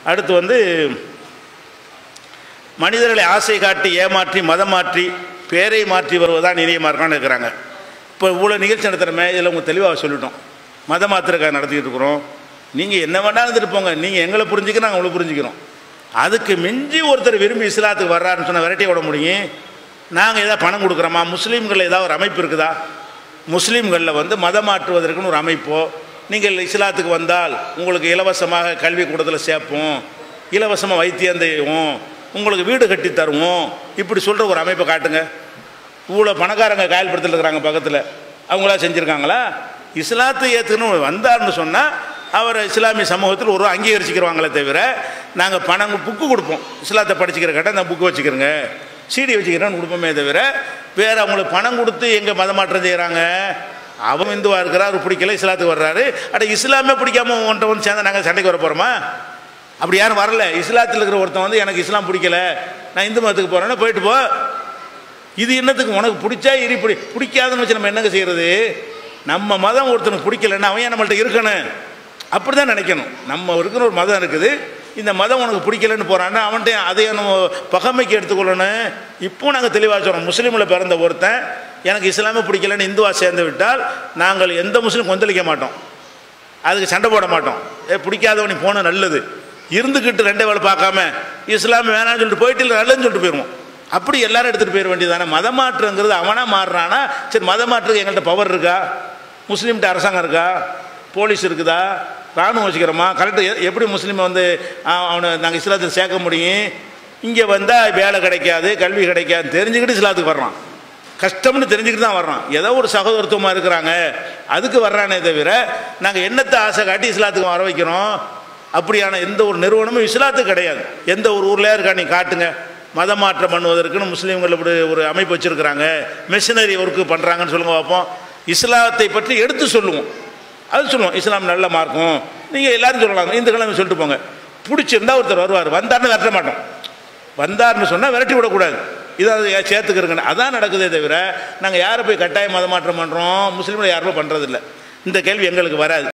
அடுத்து வந்து மனிதர்களை ஆசை காட்டி ஏமாற்றி மதம் மாற்றி பேரை மாற்றி வருவதுதான் இனிய மார்க்கான்னு இருக்கிறாங்க இப்போ இவ்வளோ நிகழ்ச்சி நடத்துகிறோமே இதில் உங்க தெளிவாக சொல்லிட்டோம் மதம் மாத்திரக்காக நடத்திக்கிட்டு இருக்கிறோம் நீங்கள் என்ன வேணாலும் இருந்துட்டு போங்க நீங்கள் எங்களை புரிஞ்சுக்க நாங்கள் உங்களை புரிஞ்சுக்கிறோம் அதுக்கு மிஞ்சி ஒருத்தர் விரும்பி இஸ்லாத்துக்கு வர்றாருன்னு சொன்னால் விரட்டி விட முடியும் நாங்கள் ஏதாவது பணம் கொடுக்குறோமா முஸ்லீம்களில் ஏதாவது ஒரு அமைப்பு இருக்குதா முஸ்லீம்களில் வந்து மதம் மாற்றுவதற்குன்னு ஒரு அமைப்போ நீங்கள் இஸ்லாத்துக்கு வந்தால் உங்களுக்கு இலவசமாக கல்வி கூடத்தில் சேர்ப்போம் இலவசமாக வைத்தியம் செய்வோம் உங்களுக்கு வீடு கட்டி தருவோம் இப்படி சொல்கிற ஒரு அமைப்பை காட்டுங்க இவ்வளோ பணக்காரங்க காயல்படுத்தல இருக்கிறாங்க பக்கத்தில் அவங்களா செஞ்சுருக்காங்களா இஸ்லாத்தை ஏற்றுக்கணும் வந்தார்னு சொன்னால் அவர் இஸ்லாமிய சமூகத்தில் ஒரு அங்கீகரிச்சுக்கிறவாங்களே தவிர நாங்கள் பணம் புக்கு கொடுப்போம் இஸ்லாத்தை படிச்சுக்கிற கேட்டால் இந்த புக்கு வச்சுக்கிறோங்க சீடி வச்சுக்கிறேன்னு கொடுப்போமே தவிர வேறு அவங்களுக்கு பணம் கொடுத்து எங்கே மதமாற்றம் செய்கிறாங்க அவன் இந்துவாக இருக்கிறார் பிடிக்கல இஸ்லாத்துக்கு வர்றாரு அட இஸ்லாமே பிடிக்காம உன்ட்ட வந்து சேர்ந்தா நாங்கள் சண்டைக்கு வர போகிறோமா அப்படி யாரும் வரல இஸ்லாத்தில் இருக்கிற ஒருத்தன் வந்து எனக்கு இஸ்லாம் பிடிக்கல நான் இந்து மதத்துக்கு போகிறேன்னா போயிட்டு போ இது என்னத்துக்கு உனக்கு பிடிச்சா இரு பிடி பிடிக்காதுன்னு வச்சு நம்ம என்னங்க செய்கிறது நம்ம மதம் ஒருத்தனுக்கு பிடிக்கலன்னா அவன் ஏன் நம்மள்ட்ட இருக்கணும் அப்படி தான் நினைக்கணும் நம்ம இருக்கிற ஒரு மதம் இருக்குது இந்த மதம் உனக்கு பிடிக்கலன்னு போகிறான்னா அவன்கிட்ட அதையே நம்ம பகைமைக்கு எடுத்துக்கொள்ளணும் இப்போ நாங்கள் தெளிவாக சொல்கிறோம் முஸ்லீமில் பிறந்த ஒருத்தன் எனக்கு இஸ்லாமே பிடிக்கலன்னு இந்துவா சேர்ந்து விட்டால் நாங்கள் எந்த முஸ்லீம் கொந்தளிக்க மாட்டோம் அதுக்கு சண்டை போட மாட்டோம் ஏ பிடிக்காதவனி போன நல்லது இருந்துக்கிட்டு ரெண்டே வேலை பார்க்காம இஸ்லாம் வேணாம்னு சொல்லிட்டு போயிட்டு இல்லை நல்லதுன்னு சொல்லிட்டு போயிடுவோம் அப்படி எல்லாரும் எடுத்துகிட்டு போயிட வேண்டியதானே மதம் மாற்றுங்கிறது அவனாக மாறுறானா சரி மதம் மாற்றுக்கு எங்கள்கிட்ட பவர் இருக்கா முஸ்லீம்கிட்ட அரசாங்கம் இருக்கா போலீஸ் இருக்குதா ராணுவம் வச்சுக்கிறோமா கரெக்டாக எப்படி முஸ்லீமை வந்து ஆ, அவனை நாங்கள் இஸ்லாத்தில் சேர்க்க முடியும் இங்கே வந்தால் வேலை கிடைக்காது கல்வி கிடைக்காது தெரிஞ்சுக்கிட்டு இஸ்லாத்துக்கு வர்றான் கஷ்டம்னு தெரிஞ்சுக்கிட்டு தான் வர்றான் ஏதோ ஒரு சகோதரத்துவமாக இருக்கிறாங்க அதுக்கு வர்றானே தவிர நாங்கள் என்னத்தை ஆசை காட்டி இஸ்லாத்துக்கு வர வைக்கிறோம் அப்படியான எந்த ஒரு நிறுவனமும் இஸ்லாத்துக்கு கிடையாது எந்த ஒரு ஊர்லையா இருக்கா நீ காட்டுங்க மதம் மாற்றம் பண்ணுவதற்குன்னு முஸ்லீம்கள் இப்படி ஒரு அமைப்பு வச்சுருக்கிறாங்க மிஷினரி ஒர்க்கு பண்ணுறாங்கன்னு சொல்லுங்க பார்ப்போம் இஸ்லாத்தை பற்றி எடுத்து சொல்லுவோம் அது சொல்லுவோம் இஸ்லாம் நல்ல மார்க்கும் நீங்கள் எல்லாரும் சொல்லலாம் இந்த கிழமை சொல்லிட்டு போங்க பிடிச்சிருந்தா ஒருத்தர் வருவார் வந்தார்னு விரட்ட மாட்டோம் வந்தார்னு சொன்னால் விரட்டி விடக்கூடாது இதை சேர்த்துக்கிறங்க அதான் நடக்குதே தவிர நாங்கள் யாரை போய் கட்டாய மதமாற்றம் பண்ணுறோம் முஸ்லீம்களை யாருமே பண்ணுறதில்ல இந்த கேள்வி எங்களுக்கு வராது